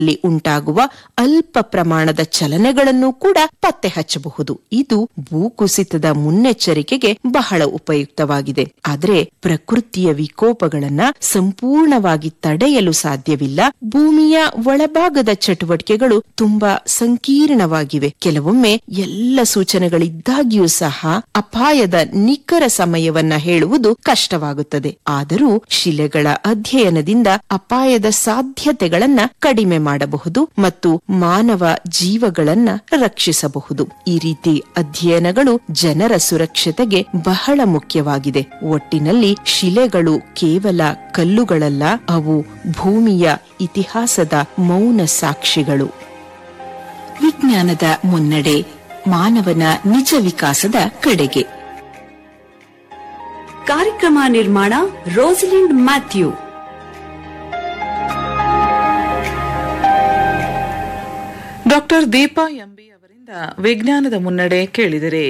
ಲ್ಲಿ ಉಂಟಾಗುವ ಅಲ್ಪ ಪ್ರಮಾಣದ ಚಲನೆಗಳನ್ನು ಕೂಡ ಪತ್ತೆ ಹಚ್ಚಬಹುದು ಇದು ಭೂಕುಸಿತದ ಮುನ್ನೆಚ್ಚರಿಕೆಗೆ ಬಹಳ ಉಪಯುಕ್ತವಾಗಿದೆ ಆದರೆ ಪ್ರಕೃತಿಯ ವಿಕೋಪಗಳನ್ನ ಸಂಪೂರ್ಣವಾಗಿ ತಡೆಯಲು ಸಾಧ್ಯವಿಲ್ಲ ಭೂಮಿಯ ಒಳಭಾಗದ ಚಟುವಟಿಕೆಗಳು ತುಂಬಾ ಸಂಕೀರ್ಣವಾಗಿವೆ ಕೆಲವೊಮ್ಮೆ ಎಲ್ಲ ಸೂಚನೆಗಳಿದ್ದಾಗ್ಯೂ ಸಹ ಅಪಾಯದ ನಿಖರ ಸಮಯವನ್ನ ಹೇಳುವುದು ಕಷ್ಟವಾಗುತ್ತದೆ ಆದರೂ ಶಿಲೆಗಳ ಅಧ್ಯಯನದಿಂದ ಅಪಾಯದ ಸಾಧ್ಯತೆಗಳನ್ನ ಕಡಿಮೆ ಮಾಡಬಹುದು ಮತ್ತು ಮಾನವ ಜೀವಗಳನ್ನ ರಕ್ಷಿಸಬಹುದು ಈ ರೀತಿ ಅಧ್ಯಯನಗಳು ಜನರ ಸುರಕ್ಷತೆಗೆ ಬಹಳ ಮುಖ್ಯವಾಗಿದೆ ಒಟ್ಟಿನಲ್ಲಿ ಶಿಲೆಗಳು ಕೇವಲ ಕಲ್ಲುಗಳಲ್ಲ ಅವು ಭೂಮಿಯ ಇತಿಹಾಸದ ಮೌನ ಸಾಕ್ಷಿಗಳು ವಿಜ್ಞಾನದ ಮುನ್ನಡೆ ಮಾನವನ ನಿಜ ವಿಕಾಸದ ಕಡೆಗೆ ಕಾರ್ಯಕ್ರಮ ನಿರ್ಮಾಣ Rosalind Matthew doctor Deepa M B ಅವರಿಂದ ವಿಜ್ಞಾನದ ಮುನ್ನಡೆ ಕೇಳಿದರೆ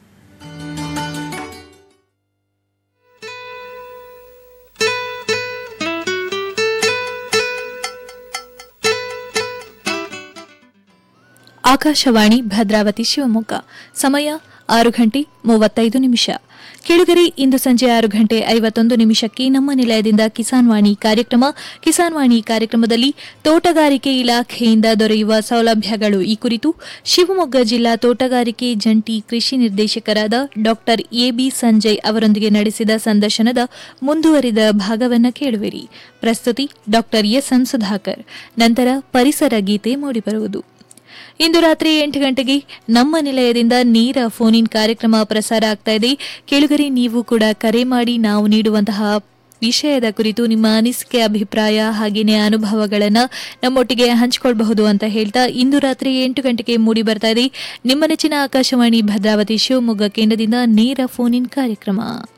ಆಕಾಶವಾಣಿ ಭದ್ರಾವತಿ ಶಿವಮೊಗ್ಗ ಸಮಯ ಆರು ಗಂಟೆ ಮೂವತ್ತೈದು ನಿಮಿಷ ಕೆಳಗರೆ ಇಂದು ಸಂಜೆ ಆರು ಗಂಟೆ ಐವತ್ತೊಂದು ನಿಮಿಷಕ್ಕೆ ನಮ್ಮ ನಿಲಯದಿಂದ ಕಿಸಾನ್ ವಾಣಿ ಕಾರ್ಯಕ್ರಮ ಕಿಸಾನ್ ವಾಣಿ ಕಾರ್ಯಕ್ರಮದಲ್ಲಿ ತೋಟಗಾರಿಕೆ ಇಲಾಖೆಯಿಂದ ದೊರೆಯುವ ಸೌಲಭ್ಯಗಳು ಈ ಕುರಿತು ಶಿವಮೊಗ್ಗ ಜಿಲ್ಲಾ ತೋಟಗಾರಿಕೆ ಜಂಟಿ ಕೃಷಿ ನಿರ್ದೇಶಕರಾದ ಡಾಕ್ಟರ್ ಎಬಿ ಸಂಜಯ್ ಅವರೊಂದಿಗೆ ನಡೆಸಿದ ಸಂದರ್ಶನದ ಮುಂದುವರಿದ ಭಾಗವನ್ನು ಕೇಳುವಿರಿ ಪ್ರಸ್ತುತಿ ಡಾಕ್ಟರ್ ಎಸ್ ಎಂ ಸುಧಾಕರ್ ನಂತರ ಪರಿಸರ ಗೀತೆ ಮೂಡಿಬರುವುದು ಇಂದು ರಾತ್ರಿ ಎಂಟು ಗಂಟೆಗೆ ನಮ್ಮ ನಿಲಯದಿಂದ ನೇರ ಫೋನ್ ಇನ್ ಕಾರ್ಯಕ್ರಮ ಪ್ರಸಾರ ಆಗ್ತಾ ಇದೆ ಕೆಳಗರೆ ನೀವು ಕೂಡ ಕರೆ ಮಾಡಿ ನಾವು ನೀಡುವಂತಹ ವಿಷಯದ ಕುರಿತು ನಿಮ್ಮ ಅನಿಸಿಕೆ ಅಭಿಪ್ರಾಯ ಹಾಗೆಯೇ ಅನುಭವಗಳನ್ನು ನಮ್ಮೊಟ್ಟಿಗೆ ಹಂಚಿಕೊಳ್ಬಹುದು ಅಂತ ಹೇಳ್ತಾ ಇಂದು ರಾತ್ರಿ ಎಂಟು ಗಂಟೆಗೆ ಮೂಡಿ ಬರ್ತಾ ಇದೆ ನಿಮ್ಮ ನೆಚ್ಚಿನ ಆಕಾಶವಾಣಿ ಭದ್ರಾವತಿ ಶಿವಮೊಗ್ಗ ಕೇಂದ್ರದಿಂದ ನೇರ ಫೋನ್ ಇನ್ ಕಾರ್ಯಕ್ರಮ